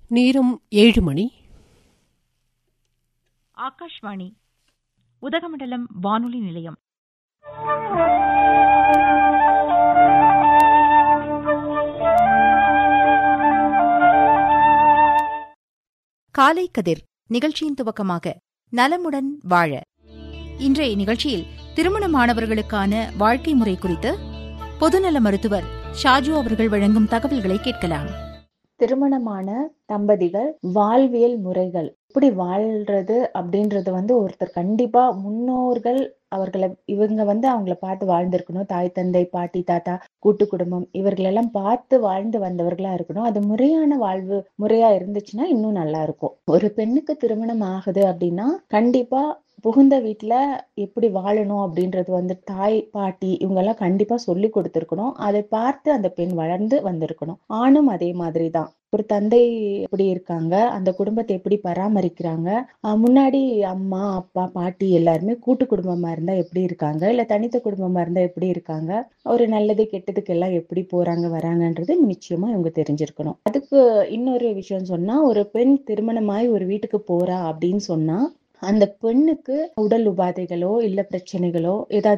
நேரம் ஏழு மணி ஆகாஷ்வாணி உதகமண்டலம் வானொலி நிலையம் காலை கதிர் நிகழ்ச்சியின் துவக்கமாக நலமுடன் வாழ இன்றைய நிகழ்ச்சியில் திருமணமானவர்களுக்கான வாழ்க்கை முறை குறித்து பொதுநல மருத்துவர் ஷாஜு அவர்கள் வழங்கும் தகவல்களை கேட்கலாம் திருமணமான தம்பதிகள் வாழ்வியல் முறைகள் எப்படி வாழ்றது அப்படின்றது வந்து ஒருத்தர் கண்டிப்பா முன்னோர்கள் அவர்களை இவங்க வந்து அவங்கள பார்த்து வாழ்ந்திருக்கணும் தாய் தந்தை பாட்டி தாத்தா கூட்டு குடும்பம் இவர்களெல்லாம் பார்த்து வாழ்ந்து வந்தவர்களா இருக்கணும் அது முறையான வாழ்வு முறையா இருந்துச்சுன்னா இன்னும் நல்லா இருக்கும் ஒரு பெண்ணுக்கு திருமணம் ஆகுது அப்படின்னா கண்டிப்பா புகுந்த வீட்டுல எப்படி வாழணும் அப்படின்றது வந்து தாய் பாட்டி இவங்க எல்லாம் கண்டிப்பா சொல்லி கொடுத்திருக்கணும் அதை பார்த்து அந்த பெண் வளர்ந்து வந்திருக்கணும் ஆணும் அதே மாதிரிதான் ஒரு தந்தை எப்படி இருக்காங்க அந்த குடும்பத்தை எப்படி பராமரிக்கிறாங்க ஆஹ் முன்னாடி அம்மா அப்பா பாட்டி எல்லாருமே கூட்டு குடும்பமா இருந்தா எப்படி இருக்காங்க இல்ல தனித்த குடும்பமா இருந்தா எப்படி இருக்காங்க ஒரு நல்லது கெட்டதுக்கு எல்லாம் எப்படி போறாங்க வராங்கன்றது நிச்சயமா இவங்க தெரிஞ்சிருக்கணும் அதுக்கு இன்னொரு விஷயம் சொன்னா ஒரு பெண் திருமணமாய் ஒரு வீட்டுக்கு போறா அப்படின்னு சொன்னா அந்த பெண்ணுக்கு உடல் உபாதைகளோ இல்ல பிரச்சனைகளோ ஏதாவது